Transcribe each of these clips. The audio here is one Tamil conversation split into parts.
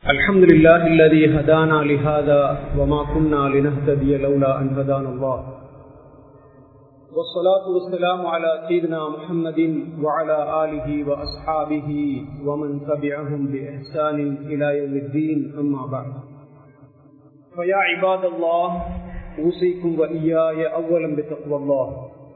الحمد لله الذي هدانا لهذا وما كنا لنهتدي لولا أن هدانا الله والصلاة والسلام على سيدنا محمد وعلى آله وأصحابه ومن تبعهم بإحسان إلى يوم الدين أما بعد فيا عباد الله أوصيكم وإياي أولا بتقوى الله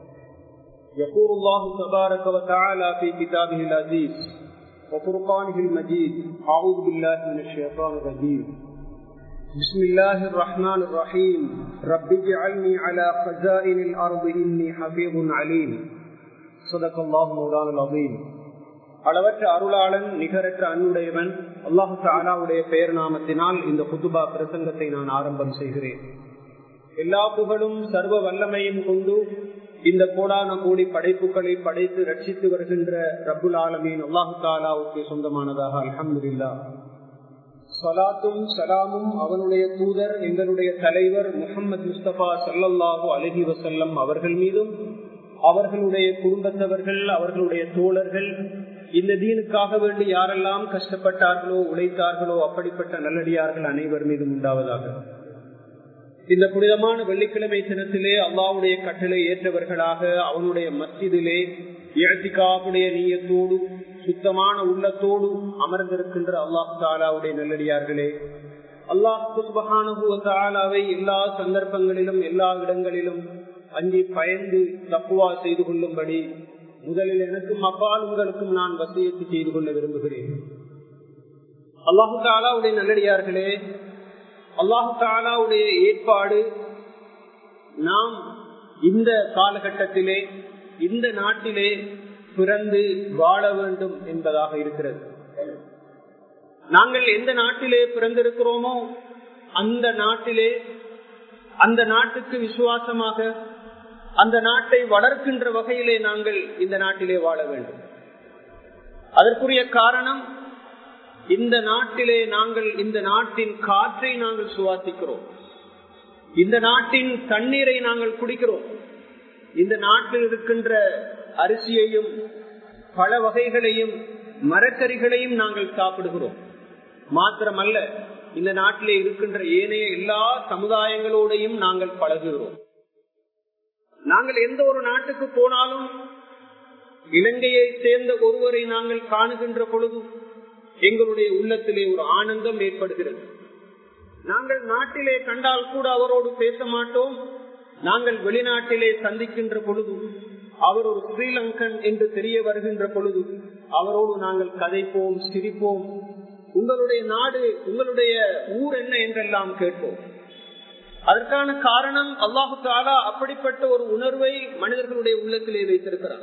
يقول الله تبارك وتعالى في كتابه العزيز وفرقانه المجيد أعوذ بالله من الشيطان الرجيم بسم الله الرحمن الرحيم رب اجعلني على خزائن الأرض إني حفيظ عليم صدق الله مولانا العظيم அளவற்ற அருளாளன் நிகரற்ற அன்னுடையவன் அல்லாஹு தாலாவுடைய பெயர் நாமத்தினால் இந்த குத்துபா பிரசங்கத்தை நான் ஆரம்பம் செய்கிறேன் எல்லா புகழும் சர்வ வல்லமையும் கொண்டு இந்த கோடான கோடி படைப்புகளை படைத்து ரட்சித்து வருகின்ற ரபுல் ஆலமீன் அல்லாஹு தாலாவுக்கு சொந்தமானதாக அலமதுல்லா சலாத்தும் சலாமும் அவனுடைய தூதர் எங்களுடைய தலைவர் முகமது முஸ்தபா சல்லல்லாஹு அலஹி வசல்லம் அவர்கள் மீதும் அவர்களுடைய குடும்பத்தவர்கள் அவர்களுடைய தோழர்கள் இந்த தீனுக்காக வேண்டி யாரெல்லாம் கஷ்டப்பட்டார்களோ உழைத்தார்களோ அப்படிப்பட்ட நல்லடியார்கள் அனைவர் மீதும் உண்டாவதாக இந்த புனிதமான வெள்ளிக்கிழமை தினத்திலே அல்லாவுடைய கட்டளை ஏற்றவர்களாக அவனுடைய மஸ்ஜிதிலே இழத்திக்காவுடைய நீயத்தோடு சுத்தமான உள்ளத்தோடு அமர்ந்திருக்கின்ற அல்லாஹ் தாலாவுடைய நல்லடியார்களே அல்லாஹ் தாலாவை எல்லா சந்தர்ப்பங்களிலும் எல்லா இடங்களிலும் அஞ்சி பயந்து தப்புவா செய்து கொள்ளும்படி முதலில் எனக்கும் அப்பால் உங்களுக்கும் நான் வசியத்து செய்து கொள்ள விரும்புகிறேன் அல்லாஹு தாலாவுடைய நல்லடியார்களே அல்லாஹு தாலாவுடைய ஏற்பாடு நாம் இந்த காலகட்டத்திலே இந்த நாட்டிலே பிறந்து வாழ வேண்டும் என்பதாக இருக்கிறது நாங்கள் எந்த நாட்டிலே பிறந்திருக்கிறோமோ அந்த நாட்டிலே அந்த நாட்டுக்கு விசுவாசமாக அந்த நாட்டை வளர்க்கின்ற வகையிலே நாங்கள் இந்த நாட்டிலே வாழ வேண்டும் அதற்குரிய காரணம் இந்த நாட்டிலே நாங்கள் இந்த நாட்டின் காற்றை நாங்கள் சுவாசிக்கிறோம் இந்த நாட்டின் தண்ணீரை நாங்கள் குடிக்கிறோம் இந்த நாட்டில் இருக்கின்ற அரிசியையும் பல வகைகளையும் மரக்கறிகளையும் நாங்கள் சாப்பிடுகிறோம் மாத்திரமல்ல இந்த நாட்டிலே இருக்கின்ற ஏனைய எல்லா சமுதாயங்களோடையும் நாங்கள் பழகுகிறோம் நாங்கள் எந்த ஒரு நாட்டுக்கு போனாலும் இலங்கையை சேர்ந்த ஒருவரை நாங்கள் காணுகின்ற பொழுது எங்களுடைய உள்ளத்திலே ஒரு ஆனந்தம் ஏற்படுகிறது நாங்கள் நாட்டிலே கண்டால் கூட அவரோடு பேச மாட்டோம் நாங்கள் வெளிநாட்டிலே சந்திக்கின்ற பொழுது அவர் ஒரு ஸ்ரீலங்கன் என்று தெரிய வருகின்ற பொழுது அவரோடு நாங்கள் கதைப்போம் சிரிப்போம் உங்களுடைய நாடு உங்களுடைய ஊர் என்ன என்றெல்லாம் கேட்போம் அதற்கான காரணம் அல்லாஹு தாலா அப்படிப்பட்ட ஒரு உணர்வை மனிதர்களுடைய உள்ளத்திலே வைத்திருக்கிறார்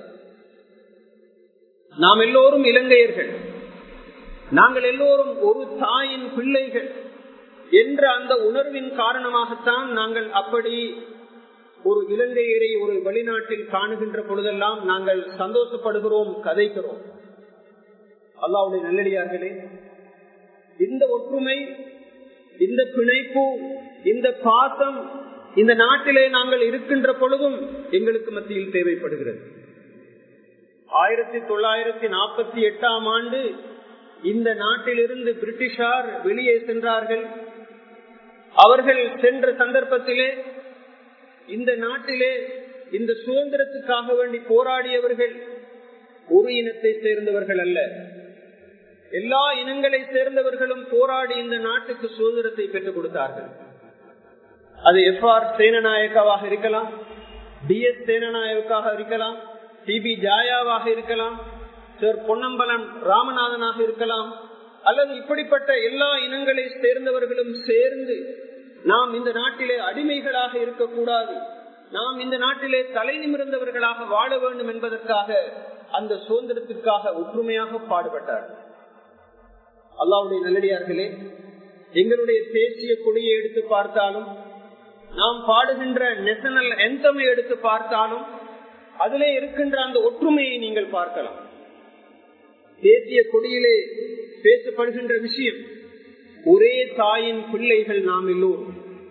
நாம் எல்லோரும் இலங்கையர்கள் நாங்கள் எல்லோரும் ஒரு தாயின் பிள்ளைகள் என்ற அந்த உணர்வின் காரணமாகத்தான் நாங்கள் அப்படி ஒரு இலங்கையரை ஒரு வெளிநாட்டில் காணுகின்ற பொழுதெல்லாம் நாங்கள் சந்தோஷப்படுகிறோம் கதைக்கிறோம் அல்லாவுடைய நல்லடியார்களே இந்த ஒற்றுமை இந்த பிணைப்பு இந்த பாசம் இந்த நாட்டிலே நாங்கள் இருக்கின்ற பொழுதும் எங்களுக்கு மத்தியில் தேவைப்படுகிறது ஆயிரத்தி தொள்ளாயிரத்தி நாற்பத்தி எட்டாம் ஆண்டு இந்த நாட்டிலிருந்து பிரிட்டிஷார் வெளியே சென்றார்கள் அவர்கள் சென்ற சந்தர்ப்பத்திலே இந்த நாட்டிலே இந்த சுதந்திரத்துக்காக வேண்டி போராடியவர்கள் ஒரு இனத்தை சேர்ந்தவர்கள் அல்ல எல்லா இனங்களை சேர்ந்தவர்களும் போராடி இந்த நாட்டுக்கு சுதந்திரத்தை பெற்றுக் கொடுத்தார்கள் அது எஃப் ஆர் சேனநாயக்காவாக இருக்கலாம் டி எஸ் சேனநாயக்காக இருக்கலாம் டி பி ஜாயாவாக இருக்கலாம் சார் பொன்னம்பலம் ராமநாதனாக இருக்கலாம் அல்லது இப்படிப்பட்ட எல்லா இனங்களை சேர்ந்தவர்களும் சேர்ந்து நாம் இந்த நாட்டிலே அடிமைகளாக இருக்கக்கூடாது நாம் இந்த நாட்டிலே தலை நிமிர்ந்தவர்களாக வாழ வேண்டும் என்பதற்காக அந்த சுதந்திரத்திற்காக ஒற்றுமையாக பாடுபட்டார்கள் அல்லாவுடைய நல்லடியார்களே எங்களுடைய தேசிய கொடியை எடுத்து பார்த்தாலும் நாம் பாடுகின்ற நேஷனல் எந்தமை எடுத்து பார்த்தாலும் அதிலே இருக்கின்ற அந்த ஒற்றுமையை நீங்கள் பார்க்கலாம் தேசிய கொடியிலே பேசப்படுகின்ற விஷயம் ஒரே தாயின் பிள்ளைகள் நாம் எல்லோரும்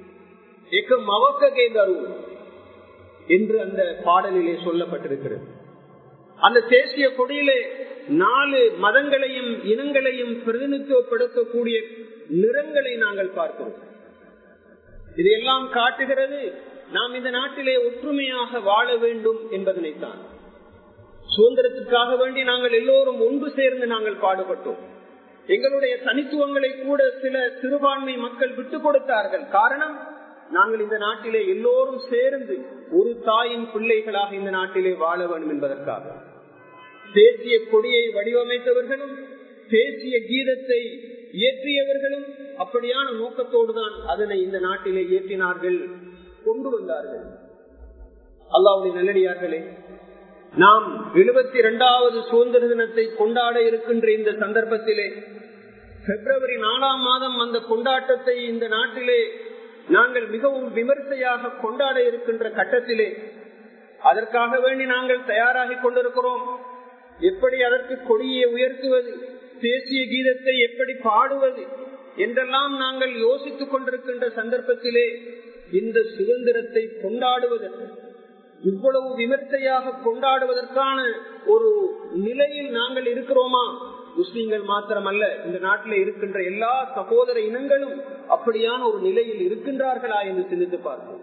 என்று அந்த பாடலிலே சொல்லப்பட்டிருக்கிறது அந்த தேசிய கொடியிலே நாலு மதங்களையும் இனங்களையும் பிரதிநிதித்துவப்படுத்தக்கூடிய நிறங்களை நாங்கள் பார்க்கிறோம் இதையெல்லாம் காட்டுகிறது நாம் இந்த நாட்டிலே ஒற்றுமையாக வாழ வேண்டும் என்பதனைத்தான் சுதந்திரத்துக்காக வேண்டி நாங்கள் எல்லோரும் ஒன்று சேர்ந்து நாங்கள் பாடுபட்டோம் எங்களுடைய தனித்துவங்களை கூட சில சிறுபான்மை மக்கள் விட்டுக் கொடுத்தார்கள் காரணம் நாங்கள் இந்த நாட்டிலே எல்லோரும் சேர்ந்து ஒரு தாயின் பிள்ளைகளாக இந்த நாட்டிலே வாழ வேண்டும் என்பதற்காக தேசிய கொடியை வடிவமைத்தவர்களும் தேசிய கீதத்தை இயற்றியவர்களும் அப்படியான நோக்கத்தோடு தான் அதனை இந்த நாட்டிலே இயற்றினார்கள் கொண்டு வந்தார்கள் அல்லாவுடைய நல்லடியார்களே நாம் எழுபத்தி இரண்டாவது சுதந்திர தினத்தை கொண்டாட இருக்கின்ற இந்த சந்தர்ப்பத்திலே பிப்ரவரி நாலாம் மாதம் அந்த கொண்டாட்டத்தை இந்த நாட்டிலே நாங்கள் மிகவும் விமர்சையாக கொண்டாட இருக்கின்ற கட்டத்திலே அதற்காக வேண்டி நாங்கள் தயாராகி கொண்டிருக்கிறோம் எப்படி அதற்கு கொடியை உயர்த்துவது தேசிய கீதத்தை எப்படி பாடுவது என்றெல்லாம் நாங்கள் யோசித்துக் கொண்டிருக்கின்ற சந்தர்ப்பத்திலே இந்த சுதந்திரத்தை கொண்டாடுவதற்கு இவ்வளவு விமர்சையாக கொண்டாடுவதற்கான ஒரு நிலையில் நாங்கள் இருக்கிறோமா முஸ்லீம்கள் மாத்திரமல்ல இந்த நாட்டில் இருக்கின்ற எல்லா சகோதர இனங்களும் அப்படியான ஒரு நிலையில் இருக்கின்றார்களா என்று சிந்தித்து பார்ப்போம்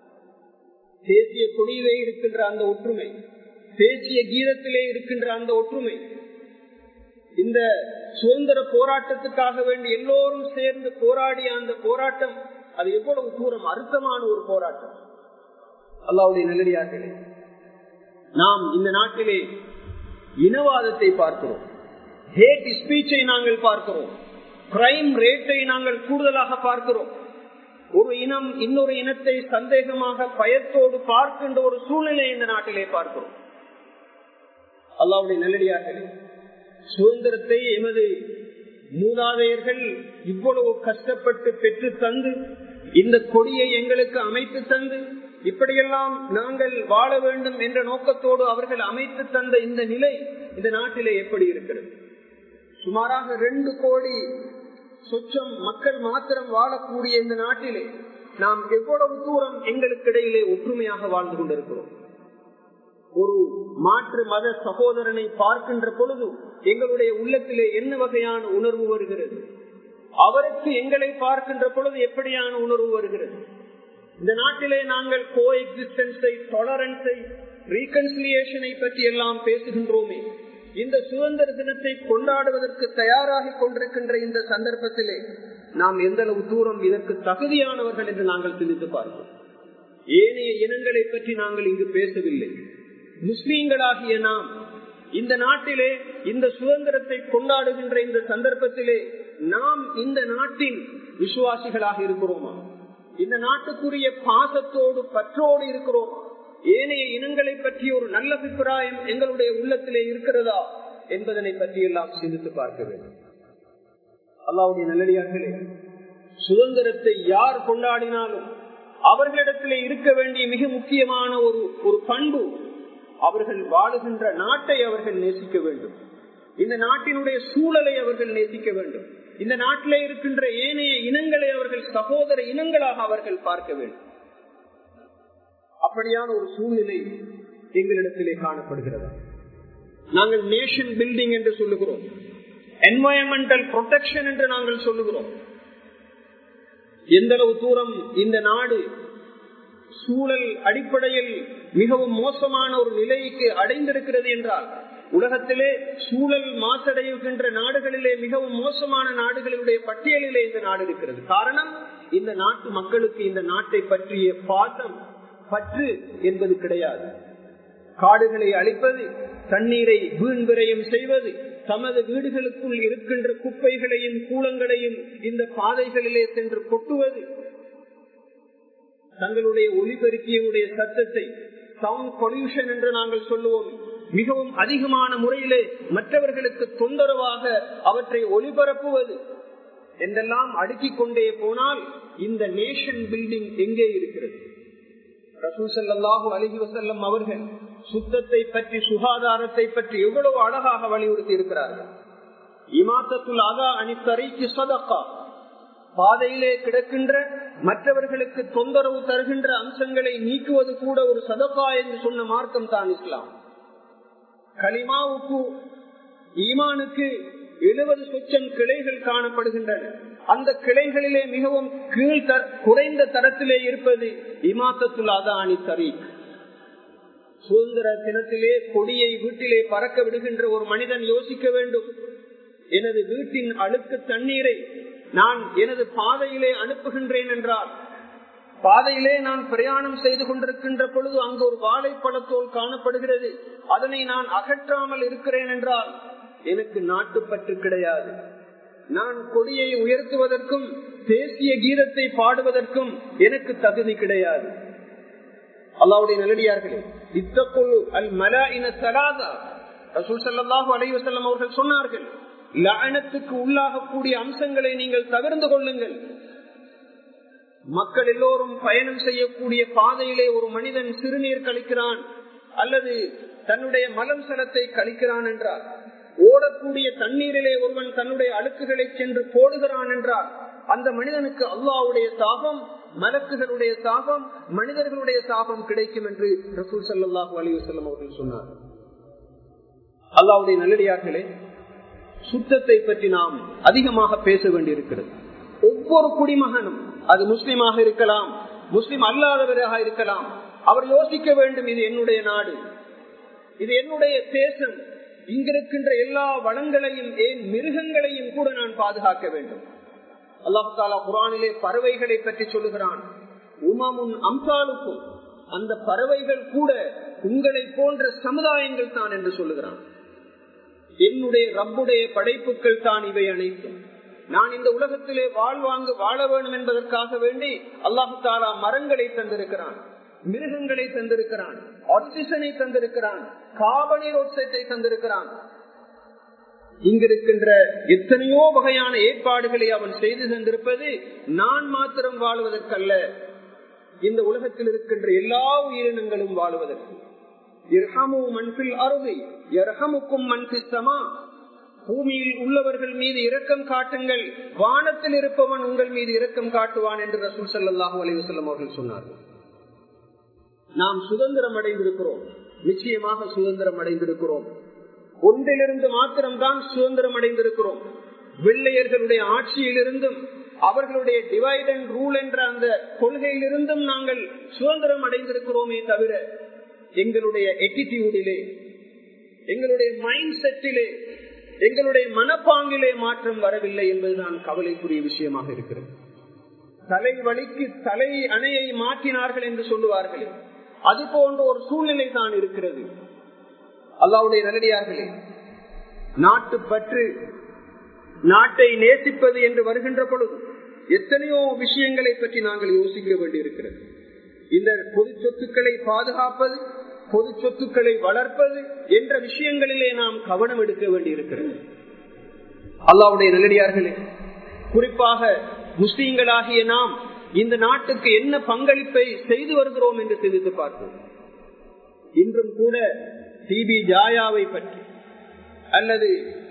தேசிய கொடியிலே இருக்கின்ற அந்த ஒற்றுமை தேசிய கீதத்திலே இருக்கின்ற அந்த ஒற்றுமை இந்த சுதந்திர போராட்டத்துக்காக வேண்டி எல்லோரும் சேர்ந்து போராடிய அந்த போராட்டம் அது எவ்வளவு தூரம் அர்த்தமான ஒரு போராட்டம் அல்லாவுடைய நல்லடியார்களே நாம் இந்த நாட்டிலே இனவாதத்தை பார்க்கிறோம் ஹேட் ஸ்பீச்சை நாங்கள் பார்க்கிறோம் கிரைம் ரேட்டை நாங்கள் கூடுதலாக பார்க்கிறோம் ஒரு இனம் இன்னொரு இனத்தை சந்தேகமாக பயத்தோடு பார்க்கின்ற ஒரு சூழ்நிலை இந்த நாட்டிலே பார்க்கிறோம் அல்லாவுடைய நல்லடியார்களே சுதந்திரத்தை எமது மூதாதையர்கள் இவ்வளவு கஷ்டப்பட்டு பெற்று தந்து இந்த கொடியை எங்களுக்கு அமைத்து தந்து இப்படியெல்லாம் நாங்கள் வாழ வேண்டும் என்ற நோக்கத்தோடு அவர்கள் அமைத்து தந்த இந்த நிலை இந்த நாட்டிலே எப்படி இருக்கிறது சுமாராக ரெண்டு கோடி சொச்சம் மக்கள் மாத்திரம் வாழக்கூடிய இந்த நாட்டிலே நாம் எவ்வளவு தூரம் எங்களுக்கு இடையிலே ஒற்றுமையாக வாழ்ந்து கொண்டிருக்கிறோம் ஒரு மாற்று மத சகோதரனை பார்க்கின்ற பொழுது எங்களுடைய உள்ளத்திலே என்ன வகையான உணர்வு வருகிறது அவருக்கு எங்களை பார்க்கின்ற பொழுது எப்படியான உணர்வு வருகிறது இந்த நாட்டிலே நாங்கள் கோ எக்ஸிஸ்டன்ஸை டாலரன்ஸை ரீகன்சிலியேஷனை பற்றி எல்லாம் பேசுகின்றோமே இந்த சுதந்திர தினத்தை கொண்டாடுவதற்கு தயாராகி கொண்டிருக்கின்ற இந்த சந்தர்ப்பத்திலே நாம் எந்த அளவு தூரம் இதற்கு தகுதியானவர்கள் என்று நாங்கள் சிந்தித்து பார்ப்போம் ஏனைய இனங்களை பற்றி நாங்கள் இங்கு பேசவில்லை முஸ்லீம்களாகிய நாம் இந்த நாட்டிலே இந்த சுதந்திரத்தை கொண்டாடுகின்ற இந்த சந்தர்ப்பத்திலே நாம் இந்த நாட்டின் விசுவாசிகளாக இருக்கிறோமா இந்த நாட்டுக்குரிய பாசத்தோடு பற்றோடு இருக்கிறோமா ஏனைய இனங்களை பற்றி ஒரு நல்ல அபிப்பிராயம் எங்களுடைய உள்ளத்திலே இருக்கிறதா என்பதனை பற்றி எல்லாம் சிந்தித்து பார்க்க வேண்டும் அல்லாவுடைய நல்லடியார்களே சுதந்திரத்தை யார் கொண்டாடினாலும் அவர்களிடத்திலே இருக்க வேண்டிய மிக முக்கியமான ஒரு ஒரு பண்பு அவர்கள் வாழுகின்ற நாட்டை அவர்கள் நேசிக்க வேண்டும் இந்த நாட்டினுடைய சூழலை அவர்கள் நேசிக்க வேண்டும் இந்த நாட்டிலே இருக்கின்ற ஏனைய இனங்களை அவர்கள் சகோதர இனங்களாக அவர்கள் பார்க்க வேண்டும் அப்படியான ஒரு சூழ்நிலை எங்களிடத்திலே காணப்படுகிறது நாங்கள் நேஷன் பில்டிங் என்று சொல்லுகிறோம் என்வாயன்மெண்டல் ப்ரொடெக்ஷன் என்று நாங்கள் சொல்லுகிறோம் எந்த அளவு தூரம் இந்த நாடு சூழல் அடிப்படையில் மிகவும் மோசமான ஒரு நிலைக்கு அடைந்திருக்கிறது என்றால் உலகத்திலே சூழல் மாசடைகின்ற நாடுகளிலே மிகவும் மோசமான நாடுகளுடைய பட்டியலிலே இந்த நாடு இருக்கிறது காரணம் இந்த நாட்டு மக்களுக்கு இந்த நாட்டை பற்றிய பாசம் பற்று என்பது கிடையாது காடுகளை அழிப்பது தண்ணீரை வீண் விரயம் செய்வது தமது வீடுகளுக்குள் இருக்கின்ற குப்பைகளையும் கூலங்களையும் இந்த பாதைகளிலே சென்று கொட்டுவது தங்களுடைய ஒலிபெருக்கியுடைய சத்தத்தை சவுண்ட் பொல்யூஷன் என்று நாங்கள் சொல்லுவோம் மிகவும் அதிகமான முறையிலே மற்றவர்களுக்கு தொந்தரவாக அவற்றை ஒளிபரப்புவது என்றெல்லாம் அடுக்கிக் கொண்டே போனால் இந்த நேஷன் பில்டிங் எங்கே இருக்கிறது ரசூசல்லாஹு அலஹி வசல்லம் அவர்கள் சுத்தத்தை பற்றி சுகாதாரத்தை பற்றி எவ்வளவு அழகாக வலியுறுத்தி இருக்கிறார்கள் இமாத்தத்துல் அதா அணித்தரைக்கு சதக்கா பாதையிலே கிடக்கின்ற மற்றவர்களுக்கு தொந்தரவு தருகின்ற அம்சங்களை நீக்குவது கூட ஒரு சதக்கா என்று சொன்ன மார்க்கம் தான் இஸ்லாம் களிமாவுக்கு ஈமானுக்கு எழுபது சொச்சம் கிளைகள் காணப்படுகின்றன அந்த கிளைகளிலே மிகவும் கீழ் குறைந்த தரத்திலே இருப்பது இமாத்தத்துல் அதானி தரீக் சுதந்திர தினத்திலே கொடியை வீட்டிலே பறக்க விடுகின்ற ஒரு மனிதன் யோசிக்க வேண்டும் எனது வீட்டின் அழுக்கு தண்ணீரை நான் எனது பாதையிலே அனுப்புகின்றேன் என்றால் பாதையிலே நான் பிரயாணம் செய்து கொண்டிருக்கின்ற பொழுது அங்கு ஒரு வாழைப்பழத்தோல் காணப்படுகிறது அதனை நான் அகற்றாமல் இருக்கிறேன் என்றால் எனக்கு நாட்டுப்பற்று கிடையாது நான் கொடியை உயர்த்துவதற்கும் தேசிய கீதத்தை பாடுவதற்கும் எனக்கு தகுதி கிடையாது அல்லாவுடைய நல்லடியார்களே இத்தக்குழு அல் மல இன தலாதா ரசூல் சல்லாஹு அலைவசல்லம் அவர்கள் சொன்னார்கள் லயனத்துக்கு உள்ளாகக்கூடிய அம்சங்களை நீங்கள் தவிர்த்து கொள்ளுங்கள் மக்கள் எல்லோரும் பயணம் செய்யக்கூடிய பாதையிலே ஒரு மனிதன் சிறுநீர் கழிக்கிறான் அல்லது தன்னுடைய மலம் சலத்தை கழிக்கிறான் என்றார் ஓடக்கூடிய தண்ணீரிலே ஒருவன் தன்னுடைய அழுக்குகளை சென்று போடுகிறான் என்றார் அந்த மனிதனுக்கு அல்லாவுடைய தாபம் மலக்குகளுடைய தாபம் மனிதர்களுடைய தாபம் கிடைக்கும் என்று ரசூல் சல்லாஹூ அலி வசல்லம் அவர்கள் சொன்னார் அல்லாவுடைய நல்லடியார்களே சுத்தத்தை பற்றி நாம் அதிகமாக பேச வேண்டியிருக்கிறது ஒவ்வொரு குடிமகனும் அது முஸ்லிமாக இருக்கலாம் முஸ்லிம் அல்லாதவராக இருக்கலாம் அவர் யோசிக்க வேண்டும் இது என்னுடைய நாடு இது என்னுடைய தேசம் இங்கிருக்கின்ற எல்லா வளங்களையும் ஏன் மிருகங்களையும் கூட நான் பாதுகாக்க வேண்டும் அல்லாஹு தாலா குரானிலே பறவைகளை பற்றி சொல்லுகிறான் உமாமுன் அம்சாலுக்கும் அந்த பறவைகள் கூட உங்களை போன்ற சமுதாயங்கள் தான் என்று சொல்லுகிறான் என்னுடைய ரப்புடைய படைப்புகள் தான் இவை அனைத்தும் நான் இந்த உலகத்திலே வாழ்வாங்கு வாழ வேண்டும் என்பதற்காக வேண்டி அல்லாஹு தாலா மரங்களை தந்திருக்கிறான் மிருகங்களை தந்திருக்கிறான் ஆக்சிஜனை தந்திருக்கிறான் காபனீர் ஆக்சைடை தந்திருக்கிறான் இங்கிருக்கின்ற எத்தனையோ வகையான ஏற்பாடுகளை அவன் செய்து தந்திருப்பது நான் மாத்திரம் வாழ்வதற்கல்ல இந்த உலகத்தில் இருக்கின்ற எல்லா உயிரினங்களும் வாழ்வதற்கு பூமியில் உள்ளவர்கள் மீது இரக்கம் காட்டுங்கள் வானத்தில் இருப்பவன் உங்கள் மீது இரக்கம் காட்டுவான் என்று ரசூல் சல்லாஹூ அலைவசல்லம் அவர்கள் சொன்னார்கள் நாம் சுதந்திரம் அடைந்திருக்கிறோம் நிச்சயமாக சுதந்திரம் அடைந்திருக்கிறோம் ஒன்றிலிருந்து மாத்திரம்தான் சுதந்திரம் அடைந்திருக்கிறோம் வெள்ளையர்களுடைய ஆட்சியிலிருந்தும் அவர்களுடைய டிவைட் அண்ட் ரூல் என்ற அந்த கொள்கையிலிருந்தும் நாங்கள் சுதந்திரம் அடைந்திருக்கிறோமே தவிர எங்களுடைய எட்டிடியூடிலே எங்களுடைய மைண்ட் செட்டிலே எங்களுடைய மனப்பாங்கிலே மாற்றம் வரவில்லை என்பதுதான் கவலைக்குரிய விஷயமாக இருக்கிறது தலை வலிக்கு தலை அணையை மாற்றினார்கள் என்று சொல்லுவார்கள் அது போன்ற ஒரு சூழ்நிலை தான் இருக்கிறது அல்லாவுடைய நல்லடியார்களே நாட்டு பற்று நாட்டை நேசிப்பது என்று வருகின்ற பொழுது எத்தனையோ விஷயங்களை பற்றி நாங்கள் யோசிக்க வேண்டியிருக்கிறது இந்த பொது சொத்துக்களை பாதுகாப்பது பொது சொத்துக்களை வளர்ப்பது என்ற விஷயங்களிலே நாம் கவனம் எடுக்க வேண்டியிருக்கிறது அல்லாவுடைய நல்லடியார்களே குறிப்பாக முஸ்லீம்களாகிய நாம் இந்த நாட்டுக்கு என்ன பங்களிப்பை செய்து வருகிறோம் என்று சிந்தித்து பார்ப்போம் இன்றும் கூட டிபி ஜாயாவை பற்றி அல்லது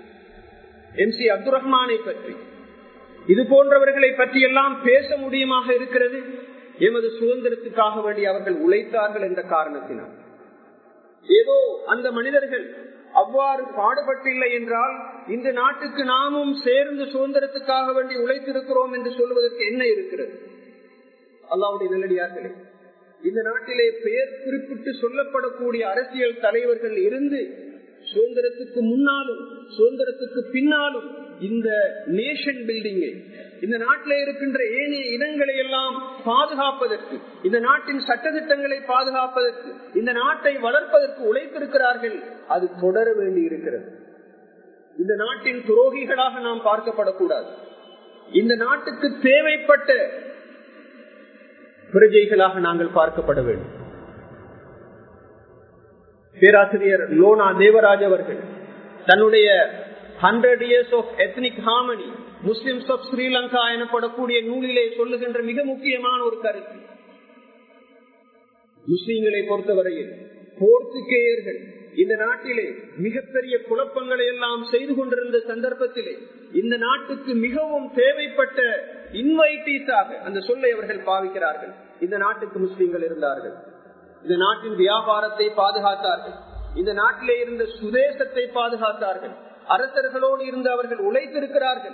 எம் சி அப்துல் ரஹ்மானை பற்றி இது போன்றவர்களை பற்றி எல்லாம் பேச முடியுமாக இருக்கிறது எமது சுதந்திரத்துக்காக வேண்டி அவர்கள் உழைத்தார்கள் என்ற காரணத்தினால் ஏதோ அந்த மனிதர்கள் அவ்வாறு பாடுபட்டில்லை என்றால் இந்த நாட்டுக்கு நாமும் சேர்ந்து சுதந்திரத்துக்காக வேண்டி உழைத்திருக்கிறோம் என்று சொல்வதற்கு என்ன இருக்கிறது அல்லாவுடைய நல்லடியார்களே இந்த நாட்டிலே பெயர் குறிப்பிட்டு சொல்லப்படக்கூடிய அரசியல் தலைவர்கள் இருந்து சுதந்திரத்துக்கு முன்னாலும் சுதந்திரத்துக்கு பின்னாலும் இந்த நேஷன் பில்டிங்கை இந்த நாட்டில் இருக்கின்ற ஏனைய இனங்களை எல்லாம் பாதுகாப்பதற்கு இந்த நாட்டின் சட்டத்திட்டங்களை பாதுகாப்பதற்கு இந்த நாட்டை வளர்ப்பதற்கு உழைத்திருக்கிறார்கள் அது தொடர வேண்டி இருக்கிறது இந்த நாட்டின் துரோகிகளாக நாம் பார்க்கப்படக்கூடாது இந்த நாட்டுக்கு தேவைப்பட்ட பிரஜைகளாக நாங்கள் பார்க்கப்பட வேண்டும் பேராசிரியர் லோனா தேவராஜ் அவர்கள் தன்னுடைய hundred years of ethnic harmony Muslims of Sri Lanka எனப்படக்கூடிய நூலிலே சொல்லுகின்ற மிக முக்கியமான ஒரு கருத்து முஸ்லீம்களை பொறுத்தவரையில் போர்த்துகேயர்கள் இந்த நாட்டிலே மிகப்பெரிய குழப்பங்களை எல்லாம் செய்து கொண்டிருந்த சந்தர்ப்பத்திலே இந்த நாட்டுக்கு மிகவும் தேவைப்பட்ட இன்வைட்டீஸாக அந்த சொல்லை அவர்கள் பாவிக்கிறார்கள் இந்த நாட்டுக்கு முஸ்லீம்கள் இருந்தார்கள் இந்த நாட்டின் வியாபாரத்தை பாதுகாத்தார்கள் இந்த நாட்டிலே இருந்த சுதேசத்தை பாதுகாத்தார்கள் அரசர்களோடு இருந்து அவர்கள் உழைத்திருக்கிறார்கள்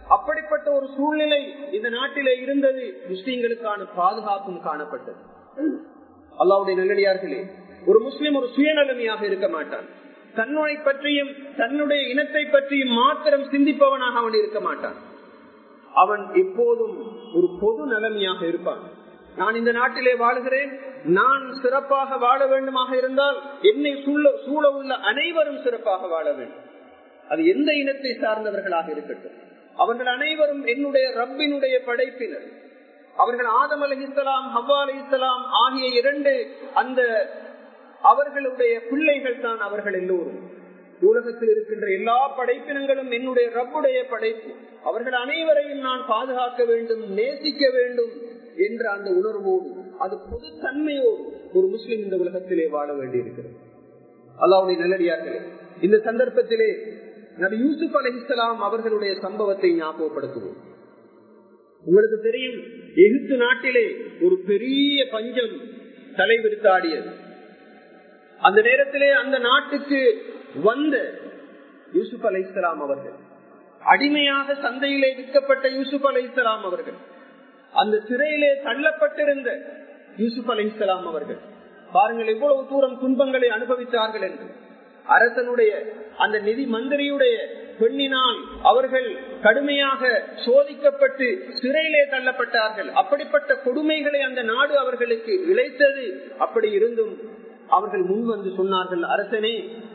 அப்படிப்பட்ட ஒரு சூழ்நிலை இந்த நாட்டிலே இருந்தது முஸ்லீம்களுக்கான பாதுகாப்பும் காணப்பட்டது அல்லாவுடைய நல்லடியார்களே ஒரு முஸ்லிம் ஒரு சுயநலமையாக இருக்க மாட்டான் தன்னை பற்றியும் தன்னுடைய இனத்தை பற்றியும் மாத்திரம் சிந்திப்பவனாக அவன் இருக்க மாட்டான் அவன் எப்போதும் ஒரு பொது நலமையாக இருப்பான் நான் இந்த நாட்டிலே வாழுகிறேன் நான் சிறப்பாக வாழ வேண்டுமாக இருந்தால் என்னை சூழ சூழ உள்ள அனைவரும் சிறப்பாக வாழ வேண்டும் அது எந்த இனத்தை சார்ந்தவர்களாக இருக்கட்டும் அவர்கள் அனைவரும் என்னுடைய ரப்பினுடைய படைப்பினர் அவர்கள் ஆதம் அலி இஸ்லாம் ஹவ்வா அலி இஸ்லாம் ஆகிய இரண்டு அந்த அவர்களுடைய பிள்ளைகள் தான் அவர்கள் எல்லோரும் உலகத்தில் இருக்கின்ற எல்லா படைப்பினங்களும் என்னுடைய ரப்புடைய படைப்பு அவர்கள் அனைவரையும் நான் பாதுகாக்க வேண்டும் நேசிக்க வேண்டும் என்ற அந்த உணர்வோடு அது பொதுத்தன்மையோடு ஒரு முஸ்லிம் இந்த உலகத்திலே வாழ வேண்டியிருக்கிறது அல்லாவுடைய நல்லடியார்களே இந்த சந்தர்ப்பத்திலே நபி யூசுப் அலி இஸ்லாம் அவர்களுடைய சம்பவத்தை ஞாபகப்படுத்துவோம் உங்களுக்கு தெரியும் எகிப்து நாட்டிலே ஒரு பெரிய பஞ்சம் தலைவிரித்தாடியது அந்த நேரத்திலே அந்த நாட்டுக்கு வந்த யூசுப் அலை இஸ்லாம் அவர்கள் அடிமையாக சந்தையிலே விற்கப்பட்ட யூசுப் அலை இஸ்லாம் அவர்கள் அந்த சிறையிலே தள்ளப்பட்டிருந்த யூசுப் அலை இஸ்லாம் அவர்கள் பாருங்கள் எவ்வளவு தூரம் துன்பங்களை அனுபவித்தார்கள் என்று அரசனுடைய அந்த நிதி மந்திரியுடைய பெண்ணினால் அவர்கள் கடுமையாக சோதிக்கப்பட்டு சிறையிலே தள்ளப்பட்டார்கள் அப்படிப்பட்ட கொடுமைகளை அந்த நாடு அவர்களுக்கு இழைத்தது அப்படி இருந்தும் அவர்கள் முன் வந்து சொன்னார்கள் அரசனே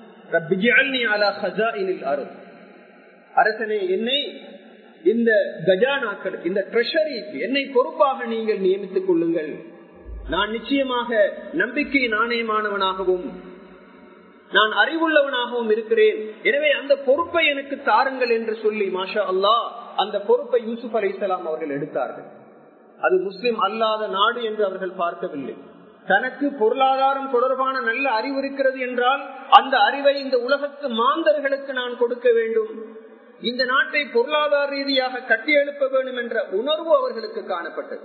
அரசனே என்னை இந்த கஜானாக்கள் இந்த ட்ரெஷரிக்கு என்னை பொறுப்பாக நீங்கள் நியமித்துக் கொள்ளுங்கள் நான் நிச்சயமாக நம்பிக்கை நாணயமானவனாகவும் நான் அறிவுள்ளவனாகவும் இருக்கிறேன் எனவே அந்த பொறுப்பை எனக்கு தாருங்கள் என்று சொல்லி மாஷா அல்லா அந்த பொறுப்பை யூசுப் அலி இஸ்லாம் அவர்கள் எடுத்தார்கள் அது முஸ்லிம் அல்லாத நாடு என்று அவர்கள் பார்க்கவில்லை தனக்கு பொருளாதாரம் தொடர்பான நல்ல அறிவு இருக்கிறது என்றால் அந்த அறிவை இந்த உலகத்து மாந்தர்களுக்கு நான் கொடுக்க வேண்டும் இந்த நாட்டை பொருளாதார ரீதியாக கட்டி எழுப்ப வேண்டும் என்ற உணர்வு அவர்களுக்கு காணப்பட்டது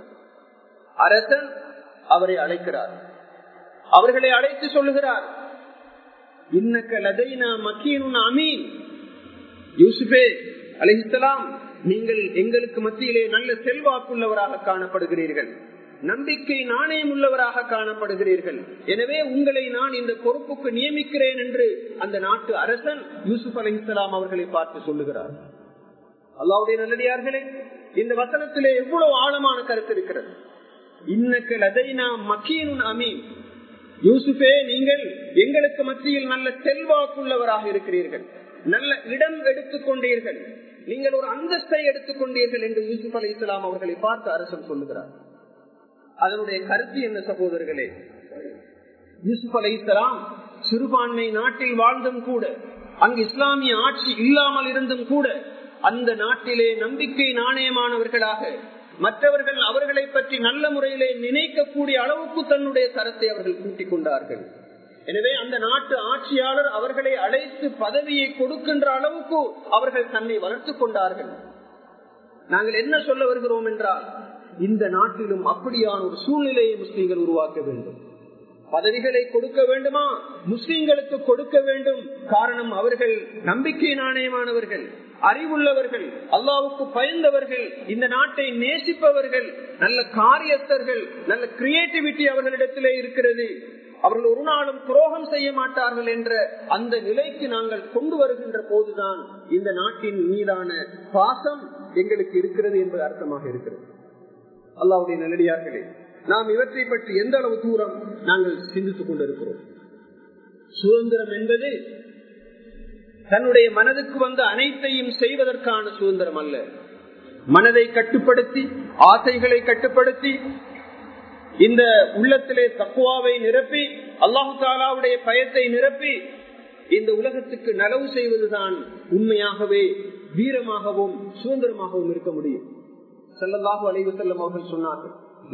அரசன் அவரை அழைக்கிறார் அவர்களை அழைத்து சொல்லுகிறார் இன்னக்க லதைனா மக்கீனுன் அமீன் யூசுபே அலிஹிஸ்லாம் நீங்கள் எங்களுக்கு மத்தியிலே நல்ல செல்வாக்குள்ளவராக காணப்படுகிறீர்கள் நம்பிக்கை நாணயம் உள்ளவராக காணப்படுகிறீர்கள் எனவே உங்களை நான் இந்த பொறுப்புக்கு நியமிக்கிறேன் என்று அந்த நாட்டு அரசன் யூசுப் அலி இஸ்லாம் அவர்களை பார்த்து சொல்லுகிறார் அல்லாவுடைய நல்லடியார்களே இந்த வசனத்திலே எவ்வளவு ஆழமான கருத்து இருக்கிறது இன்னக்கு லதைனா மக்கீனுன் அமீன் யூசுஃபே நீங்கள் எங்களுக்கு மத்தியில் நல்ல செல்வாக்குள்ளவராக இருக்கிறீர்கள் நல்ல இடம் எடுத்துக் கொண்டீர்கள் நீங்கள் ஒரு அந்தஸ்தை எடுத்துக் கொண்டீர்கள் என்று யூசுப் அலி இஸ்லாம் அவர்களை பார்த்து அரசன் சொல்லுகிறார் அதனுடைய கருத்து என்ன சகோதரர்களே யூசுப் அலி இஸ்லாம் சிறுபான்மை நாட்டில் வாழ்ந்தும் கூட அங்கு இஸ்லாமிய ஆட்சி இல்லாமல் இருந்தும் கூட அந்த நாட்டிலே நம்பிக்கை நாணயமானவர்களாக மற்றவர்கள் அவர்களை பற்றி நல்ல முறையிலே நினைக்கக்கூடிய அளவுக்கு தன்னுடைய தரத்தை அவர்கள் கூட்டிக் கொண்டார்கள் எனவே அந்த நாட்டு ஆட்சியாளர் அவர்களை அழைத்து பதவியை கொடுக்கின்ற அளவுக்கு அவர்கள் தன்னை வளர்த்துக் கொண்டார்கள் நாங்கள் என்ன சொல்ல வருகிறோம் என்றால் இந்த நாட்டிலும் அப்படியான ஒரு சூழ்நிலையை முஸ்லீம்கள் உருவாக்க வேண்டும் பதவிகளை கொடுக்க வேண்டுமா முஸ்லீம்களுக்கு கொடுக்க வேண்டும் காரணம் அவர்கள் நம்பிக்கை நாணயமானவர்கள் அறிவுள்ளவர்கள் அல்லாவுக்கு பயந்தவர்கள் இந்த நாட்டை நேசிப்பவர்கள் நல்ல காரியஸ்தர்கள் நல்ல கிரியேட்டிவிட்டி அவர்களிடத்திலே இருக்கிறது அவர்கள் ஒரு நாளும் துரோகம் செய்ய மாட்டார்கள் என்ற அந்த நிலைக்கு நாங்கள் கொண்டு வருகின்ற போதுதான் இந்த நாட்டின் மீதான பாசம் எங்களுக்கு இருக்கிறது என்பது அர்த்தமாக இருக்கிறது அல்லாவுடைய நல்லடியார்களே நாம் இவற்றை பற்றி எந்த அளவு தூரம் நாங்கள் சிந்தித்துக் கொண்டிருக்கிறோம் சுதந்திரம் என்பது தன்னுடைய மனதுக்கு வந்த அனைத்தையும் செய்வதற்கான சுதந்திரம் அல்ல மனதை கட்டுப்படுத்தி ஆசைகளை கட்டுப்படுத்தி இந்த உள்ளத்திலே தக்குவாவை நிரப்பி அல்லாஹு தாலாவுடைய பயத்தை நிரப்பி இந்த உலகத்துக்கு நலவு செய்வதுதான் உண்மையாகவே வீரமாகவும் சுதந்திரமாகவும் இருக்க முடியும் செல்லல்லாஹு அலைவு செல்லம் அவர்கள் சொன்னார்கள்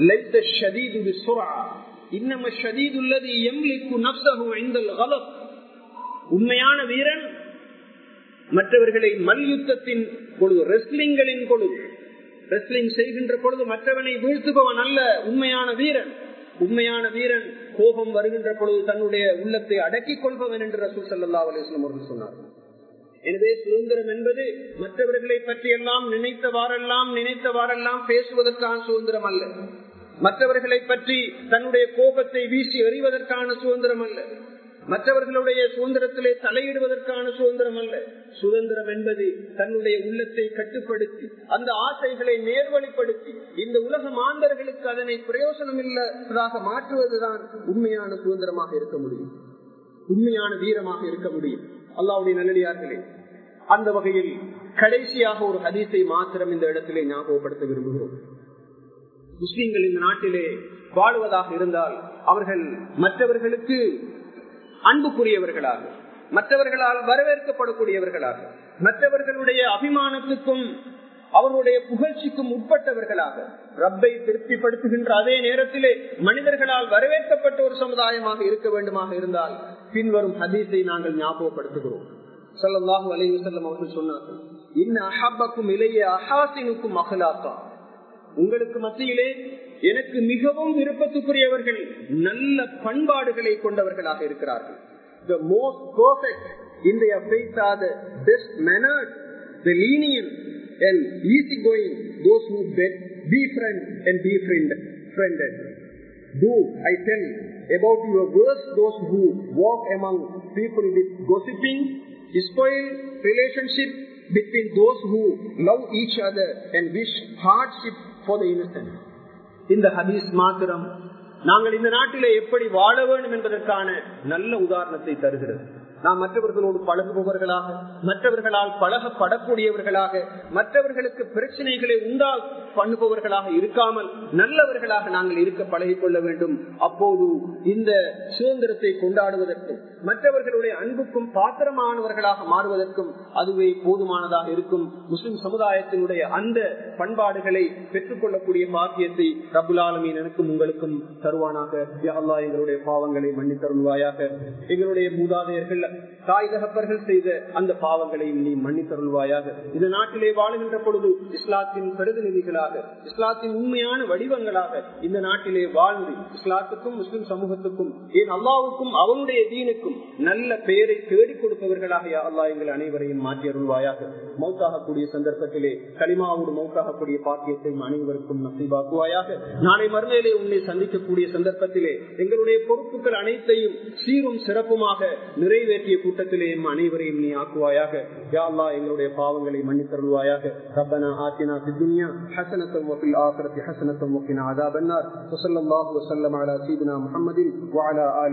உண்மையான வீரன் மற்றவர்களை மல்யுத்தத்தின் பொழுது ரெஸ்லிங்களின் பொழுது ரெஸ்லிங் செய்கின்ற பொழுது மற்றவனை வீழ்த்துபவன் அல்ல உண்மையான வீரன் உண்மையான வீரன் கோபம் வருகின்ற பொழுது தன்னுடைய உள்ளத்தை அடக்கிக் கொள்பவன் என்று ரசூல் சல்லா அலிஸ்லாம் அவர்கள் சொன்னார் எனவே சுதந்திரம் என்பது மற்றவர்களை பற்றி எல்லாம் நினைத்தவாறெல்லாம் நினைத்தவாறெல்லாம் பேசுவதற்கான சுதந்திரம் அல்ல மற்றவர்களை பற்றி தன்னுடைய கோபத்தை வீசி எறிவதற்கான சுதந்திரம் அல்ல மற்றவர்களுடைய சுதந்திரத்திலே தலையிடுவதற்கான சுதந்திரம் அல்ல சுதந்திரம் என்பது தன்னுடைய உள்ளத்தை கட்டுப்படுத்தி அந்த ஆசைகளை நேர்வழிப்படுத்தி இந்த உலக மாந்தர்களுக்கு அதனை பிரயோசனம் இல்லாததாக மாற்றுவதுதான் உண்மையான சுதந்திரமாக இருக்க முடியும் உண்மையான வீரமாக இருக்க முடியும் அல்லாவுடைய நல்லடியார்களே அந்த வகையில் கடைசியாக ஒரு ஹதீஸை மாத்திரம் இந்த இடத்திலே ஞாபகப்படுத்த விரும்புகிறோம் முஸ்லீம்கள் இந்த நாட்டிலே வாழ்வதாக இருந்தால் அவர்கள் மற்றவர்களுக்கு அன்புக்குரியவர்களாக மற்றவர்களால் வரவேற்கப்படக்கூடியவர்களாக மற்றவர்களுடைய அபிமானத்துக்கும் அவர்களுடைய புகழ்ச்சிக்கும் உட்பட்டவர்களாக ரப்பை திருப்திப்படுத்துகின்ற அதே நேரத்திலே மனிதர்களால் வரவேற்கப்பட்ட ஒரு சமுதாயமாக இருக்க வேண்டுமாக இருந்தால் பின்வரும் ஹதீஸை நாங்கள் ஞாபகப்படுத்துகிறோம் சொல்லல்லாஹு அலைவு செல்லம் அவர்கள் சொன்னார்கள் இன்ன அஹாபக்கும் இளைய அஹாசினுக்கும் அகலாக்கா உங்களுக்கு மத்தியிலே எனக்கு மிகவும் விருப்பத்துக்குரியவர்கள் நல்ல பண்பாடுகளை கொண்டவர்களாக இருக்கிறார்கள் the most perfect in their faith are the best mannered the lenient and easygoing those who befriend and befriend friended do i tell about your worst those who walk among people with gossiping spoil relationship between those who love each other and wish hardship for the innocent இந்த ஹதீஸ் மாத்திரம் நாங்கள் இந்த நாட்டிலே எப்படி வாழ வேண்டும் என்பதற்கான நல்ல உதாரணத்தை தருகிறது நாம் மற்றவர்களோடு பழகுபவர்களாக மற்றவர்களால் பழகப்படக்கூடியவர்களாக மற்றவர்களுக்கு பிரச்சனைகளை உண்டா பண்ணுபவர்களாக இருக்காமல் நல்லவர்களாக நாங்கள் இருக்க பழகிக் கொள்ள வேண்டும் அப்போது இந்த சுதந்திரத்தை கொண்டாடுவதற்கும் மற்றவர்களுடைய அன்புக்கும் பாத்திரமானவர்களாக மாறுவதற்கும் அதுவே போதுமானதாக இருக்கும் முஸ்லிம் சமுதாயத்தினுடைய அந்த பண்பாடுகளை பெற்றுக் கொள்ளக்கூடிய பாக்கியத்தை ரபுல் ஆலமீன் எனக்கும் உங்களுக்கும் தருவானாக அல்லா எங்களுடைய பாவங்களை மன்னித்தருள்வாயாக எங்களுடைய மூதாதையர்கள் தாய் தகப்பர்கள் செய்த அந்த பாவங்களை நீ மன்னித்தருள்வாயாக இந்த நாட்டிலே வாழுகின்ற பொழுது இஸ்லாத்தின் பிரதிநிதிகளாக இஸ்லாத்தின் உண்மையான வடிவங்களாக இந்த நாட்டிலே வாழ்ந்து இஸ்லாத்துக்கும் முஸ்லிம் சமூகத்துக்கும் ஏன் அல்லாவுக்கும் அவனுடைய தீனுக்கும் நல்ல பெயரை தேடிக் கொடுப்பவர்களாக அல்லா எங்கள் அனைவரையும் மாற்றி அருள்வாயாக மௌத்தாகக்கூடிய சந்தர்ப்பத்திலே களிமாவோடு மௌத்தாகக்கூடிய பாக்கியத்தை அனைவருக்கும் நசைவாக்குவாயாக நாளை மறுமையிலே உன்னை சந்திக்கக்கூடிய சந்தர்ப்பத்திலே எங்களுடைய பொறுப்புகள் அனைத்தையும் சீரும் சிறப்புமாக நிறைவேற்றிய கூட்டத்திலே அனைவரையும் நீ ஆக்குவாயாக யா அல்லா எங்களுடைய பாவங்களை மன்னித்தருள்வாயாக ரப்பனா ஆத்தினா பிதுன்யா حسنة وفي الآخرة حسنة وقنا عذاب النار وصلى الله وسلم على سيدنا محمد وعلى آله